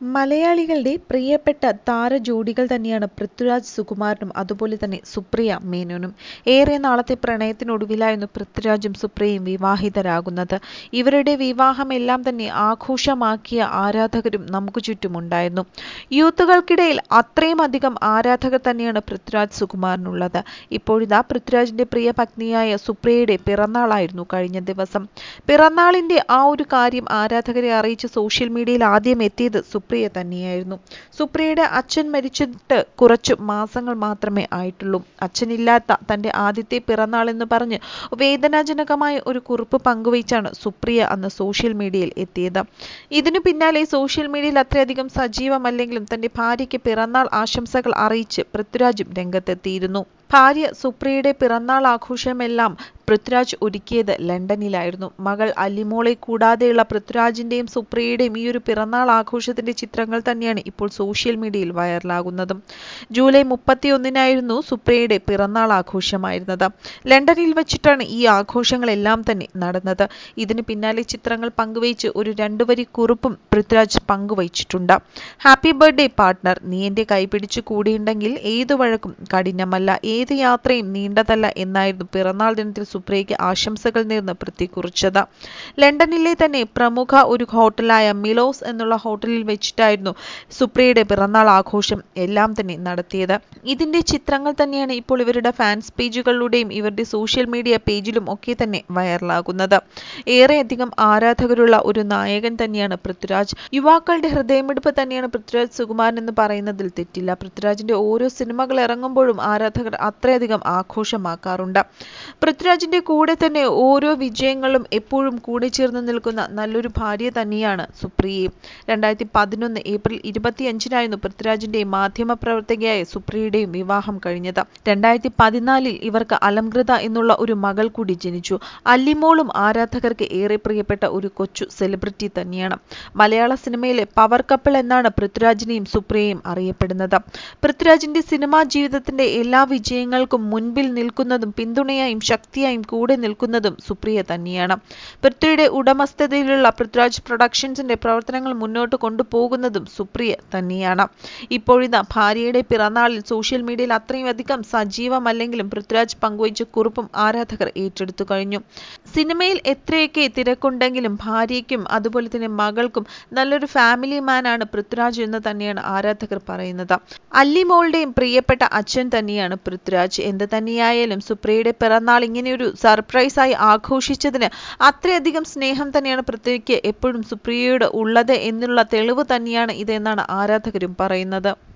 മലയാളികളുടെ പ്രിയപ്പെട്ട താരജോഡികൾ തന്നെയാണ് പൃഥ്വിരാജ് സുകുമാരനും അതുപോലെ തന്നെ സുപ്രിയ മേനോനും ഏറെ നാളത്തെ പ്രണയത്തിനൊടുവിലായിരുന്നു പൃഥ്വിരാജും സുപ്രിയയും വിവാഹിതരാകുന്നത് ഇവരുടെ വിവാഹമെല്ലാം തന്നെ ആഘോഷമാക്കിയ ആരാധകരും നമുക്ക് ചുറ്റുമുണ്ടായിരുന്നു യൂത്തുകൾക്കിടയിൽ അത്രയും അധികം ആരാധകർ തന്നെയാണ് പൃഥ്വിരാജ് സുകുമാരനുള്ളത് ഇപ്പോഴിതാ പൃഥ്വിരാജിന്റെ പ്രിയ പത്നിയായ സുപ്രിയയുടെ പിറന്നാളായിരുന്നു കഴിഞ്ഞ ദിവസം പിറന്നാളിന്റെ ആ ഒരു കാര്യം ആരാധകരെ അറിയിച്ച് സോഷ്യൽ മീഡിയയിൽ ആദ്യം എത്തിയത് സുപ്രിയ തന്നെയായിരുന്നു സുപ്രിയയുടെ അച്ഛൻ മരിച്ചിട്ട് കുറച്ചു മാസങ്ങൾ മാത്രമേ ആയിട്ടുള്ളൂ അച്ഛനില്ലാത്ത തന്റെ ആദ്യത്തെ പിറന്നാൾ എന്ന് പറഞ്ഞ് വേദനാജനകമായ ഒരു കുറിപ്പ് പങ്കുവച്ചാണ് സുപ്രിയ അന്ന് സോഷ്യൽ മീഡിയയിൽ എത്തിയത് ഇതിനു പിന്നാലെ സോഷ്യൽ മീഡിയയിൽ അത്രയധികം സജീവമല്ലെങ്കിലും തന്റെ ഭാര്യയ്ക്ക് പിറന്നാൾ ആശംസകൾ അറിയിച്ച് പൃഥ്വിരാജും രംഗത്തെത്തിയിരുന്നു ഭാര്യ സുപ്രിയയുടെ പിറന്നാൾ ആഘോഷമെല്ലാം പൃഥ്വിരാജ് ഒരുക്കിയത് ലണ്ടനിലായിരുന്നു മകൾ അലിമോളെ കൂടാതെയുള്ള പൃഥ്വിരാജിന്റെയും സുപ്രിയയുടെയും ഈ ഒരു പിറന്നാൾ ആഘോഷത്തിന്റെ ചിത്രങ്ങൾ തന്നെയാണ് ഇപ്പോൾ സോഷ്യൽ മീഡിയയിൽ വൈറലാകുന്നതും ജൂലൈ മുപ്പത്തിയൊന്നിനായിരുന്നു സുപ്രിയയുടെ പിറന്നാൾ ആഘോഷമായിരുന്നത് ലണ്ടനിൽ വെച്ചിട്ടാണ് ഈ ആഘോഷങ്ങളെല്ലാം തന്നെ നടന്നത് ഇതിന് പിന്നാലെ ചിത്രങ്ങൾ പങ്കുവച്ച് ഒരു രണ്ടുവരി കുറിപ്പും പൃഥ്വിരാജ് പങ്കുവച്ചിട്ടുണ്ട് ഹാപ്പി ബർത്ത്ഡേ പാർട്ട്ണർ നീ എന്റെ കൈപിടിച്ചു കൂടിയുണ്ടെങ്കിൽ ഏതു വഴക്കും കഠിനമല്ല ഏത് യാത്രയും നീണ്ടതല്ല എന്നായിരുന്നു പിറന്നാൾ ദിനത്തിൽ സുപ്രിയയ്ക്ക് ആശംസകൾ നേർന്ന് പൃഥ്വി കുറിച്ചത് ലണ്ടനിലെ തന്നെ പ്രമുഖ ഒരു ഹോട്ടലായ മിലോസ് എന്നുള്ള ഹോട്ടലിൽ വെച്ചിട്ടായിരുന്നു സുപ്രിയയുടെ പിറന്നാൾ ആഘോഷം എല്ലാം തന്നെ നടത്തിയത് ഇതിന്റെ ചിത്രങ്ങൾ തന്നെയാണ് ഇപ്പോൾ ഇവരുടെ ഫാൻസ് പേജുകളിലൂടെയും ഇവരുടെ സോഷ്യൽ മീഡിയ പേജിലും ഒക്കെ തന്നെ വൈറലാകുന്നത് ഏറെയധികം ആരാധകരുള്ള ഒരു നായകൻ തന്നെയാണ് പൃഥ്വിരാജ് യുവാക്കളുടെ ഹൃദയമിടിപ്പ് തന്നെയാണ് പൃഥ്വിരാജ് സുകുമാരൻ എന്ന് പറയുന്നതിൽ തെറ്റില്ല പൃഥ്വിരാജിന്റെ ഓരോ സിനിമകൾ ഇറങ്ങുമ്പോഴും ആരാധകർ അത്രയധികം ആഘോഷമാക്കാറുണ്ട് പൃഥ്വിരാജിന്റെ കൂടെ തന്നെ ഓരോ വിജയങ്ങളും എപ്പോഴും കൂടെ ചേർന്ന് നിൽക്കുന്ന നല്ലൊരു ഭാര്യ തന്നെയാണ് സുപ്രിയയും രണ്ടായിരത്തി പതിനൊന്ന് ഏപ്രിൽ ഇരുപത്തിയഞ്ചിനായിരുന്നു പൃഥ്വിരാജിന്റെയും മാധ്യമ പ്രവർത്തകയായ സുപ്രിയയുടെയും വിവാഹം കഴിഞ്ഞത് രണ്ടായിരത്തി പതിനാലിൽ ഇവർക്ക് അലംകൃത എന്നുള്ള ഒരു മകൾ കൂടി ജനിച്ചു അല്ലിമോളും ആരാധകർക്ക് ഏറെ പ്രിയപ്പെട്ട ഒരു കൊച്ചു സെലിബ്രിറ്റി തന്നെയാണ് മലയാള സിനിമയിലെ പവർ കപ്പിൾ എന്നാണ് പൃഥ്വിരാജിനെയും സുപ്രിയയും അറിയപ്പെടുന്നത് പൃഥ്വിരാജിന്റെ സിനിമാ ജീവിതത്തിന്റെ എല്ലാ വിജയങ്ങൾക്കും മുൻപിൽ നിൽക്കുന്നതും പിന്തുണയായും ശക്തിയായും കൂടെ നിൽക്കുന്നതും സുപ്രിയ തന്നെയാണ് പൃഥ്വിയുടെ ഉടമസ്ഥതയിലുള്ള പൃഥ്വിരാജ് പ്രൊഡക്ഷൻസിന്റെ പ്രവർത്തനങ്ങൾ മുന്നോട്ട് കൊണ്ടുപോകുന്നതും സുപ്രിയ തന്നെയാണ് ഇപ്പോഴിതാ ഭാര്യയുടെ പിറന്നാളിൽ സോഷ്യൽ മീഡിയയിൽ അത്രയും അധികം സജീവമല്ലെങ്കിലും പൃഥ്വിരാജ് പങ്കുവച്ച കുറിപ്പും ആരാധകർ ഏറ്റെടുത്തു കഴിഞ്ഞു സിനിമയിൽ എത്രയൊക്കെ തിരക്കുണ്ടെങ്കിലും ഭാര്യയ്ക്കും അതുപോലെ തന്നെ മകൾക്കും നല്ലൊരു ഫാമിലി മാനാണ് പൃഥ്വിരാജ് എന്ന് തന്നെയാണ് ആരാധകർ പറയുന്നത് അല്ലിമോളുടെയും പ്രിയപ്പെട്ട അച്ഛൻ തന്നെയാണ് പൃഥ്വിരാജ് എന്ത് തന്നെയായാലും സുപ്രിയയുടെ പിറന്നാൾ ഇങ്ങനെയൊരു സർപ്രൈസായി ആഘോഷിച്ചതിന് അത്രയധികം സ്നേഹം തന്നെയാണ് പൃഥ്വിക്ക് എപ്പോഴും സുപ്രിയയോട് ഉള്ളത് എന്നുള്ള തെളിവ് തന്നെയാണ് ഇതെന്നാണ് ആരാധകരും പറയുന്നത്